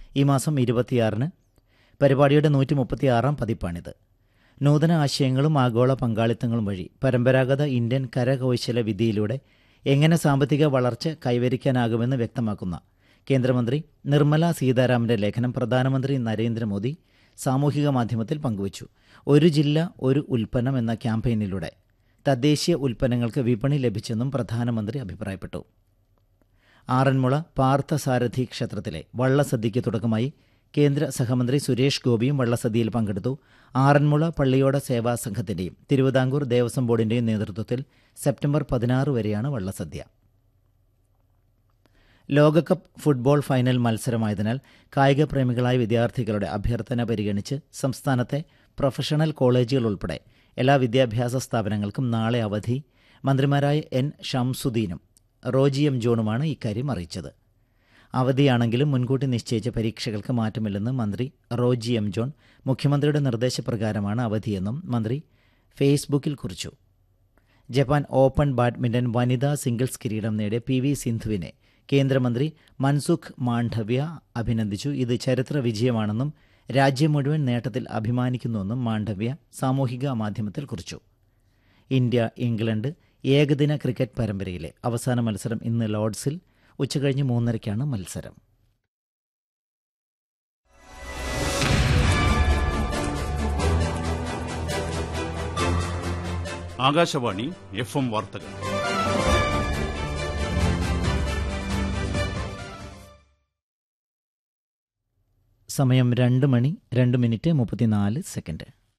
ഈ മാസം ഇരുപത്തിയാറിന് പരിപാടിയുടെ നൂറ്റി മുപ്പത്തിയാറാം പതിപ്പാണിത് നൂതന ആശയങ്ങളും ആഗോള പങ്കാളിത്തങ്ങളും വഴി പരമ്പരാഗത ഇന്ത്യൻ കരകൗശല വിധിയിലൂടെ എങ്ങനെ സാമ്പത്തിക വളർച്ച കൈവരിക്കാനാകുമെന്ന് വ്യക്തമാക്കുന്ന കേന്ദ്രമന്ത്രി നിർമ്മല സീതാരാമന്റെ ലേഖനം പ്രധാനമന്ത്രി നരേന്ദ്രമോദി സാമൂഹിക മാധ്യമത്തിൽ പങ്കുവച്ചു ഒരു ജില്ല ഒരു ഉൽപ്പന്നം എന്ന ക്യാമ്പയിനിലൂടെ തദ്ദേശീയ ഉൽപ്പന്നങ്ങൾക്ക് വിപണി ലഭിച്ചെന്നും പ്രധാനമന്ത്രി അഭിപ്രായപ്പെട്ടു ആറന്മുള പാർത്ഥസാരഥി ക്ഷേത്രത്തിലെ വള്ളസദ്യയ്ക്ക് തുടക്കമായി കേന്ദ്ര സഹമന്ത്രി സുരേഷ് ഗോപിയും വള്ളസദ്യയിൽ പങ്കെടുത്തു ആറന്മുള പള്ളിയോട സേവാ സംഘത്തിന്റെയും തിരുവിതാംകൂർ ദേവസ്വം ബോർഡിന്റെയും നേതൃത്വത്തിൽ സെപ്റ്റംബർ പതിനാറ് വരെയാണ് വള്ളസദ്യ ലോകകപ്പ് ഫുട്ബോൾ ഫൈനൽ മത്സരമായതിനാൽ കായിക പ്രേമികളായ വിദ്യാർത്ഥികളുടെ അഭ്യർത്ഥന പരിഗണിച്ച് സംസ്ഥാനത്തെ പ്രൊഫഷണൽ കോളേജുകൾ ഉൾപ്പെടെ എല്ലാ വിദ്യാഭ്യാസ സ്ഥാപനങ്ങൾക്കും നാളെ അവധി മന്ത്രിമാരായ എൻ ഷംസുദ്ദീനും റോജി എം ജോണുമാണ് ഇക്കാര്യം അറിയിച്ചത് അവധിയാണെങ്കിലും മുൻകൂട്ടി നിശ്ചയിച്ച പരീക്ഷകൾക്ക് മാറ്റമില്ലെന്ന് മന്ത്രി റോജി എം ജോൺ മുഖ്യമന്ത്രിയുടെ നിർദ്ദേശപ്രകാരമാണ് അവധിയെന്നും മന്ത്രി ഫേസ്ബുക്കിൽ കുറിച്ചു ജപ്പാൻ ഓപ്പൺ ബാഡ്മിന്റൺ വനിതാ സിംഗിൾസ് കിരീടം നേടിയ പി വി സിന്ധുവിനെ കേന്ദ്രമന്ത്രി മൻസുഖ് മാണ്ഡവ്യ അഭിനന്ദിച്ചു ഇത് ചരിത്ര വിജയമാണെന്നും രാജ്യം മുഴുവൻ നേട്ടത്തിൽ അഭിമാനിക്കുന്നുവെന്നും മാണ്ഡവ്യ സാമൂഹിക മാധ്യമത്തിൽ കുറിച്ചു ഇന്ത്യ ഇംഗ്ലണ്ട് ഏകദിന ക്രിക്കറ്റ് പരമ്പരയിലെ അവസാന മത്സരം ഇന്ന് ലോർഡ്സിൽ ഉച്ചകഴിഞ്ഞ് മൂന്നരയ്ക്കാണ് മത്സരം ആകാശവാണി എഫ് എം വാർത്തകൾ സമയം രണ്ട് മണി രണ്ട് മിനിറ്റ് മുപ്പത്തിനാല് സെക്കൻഡ്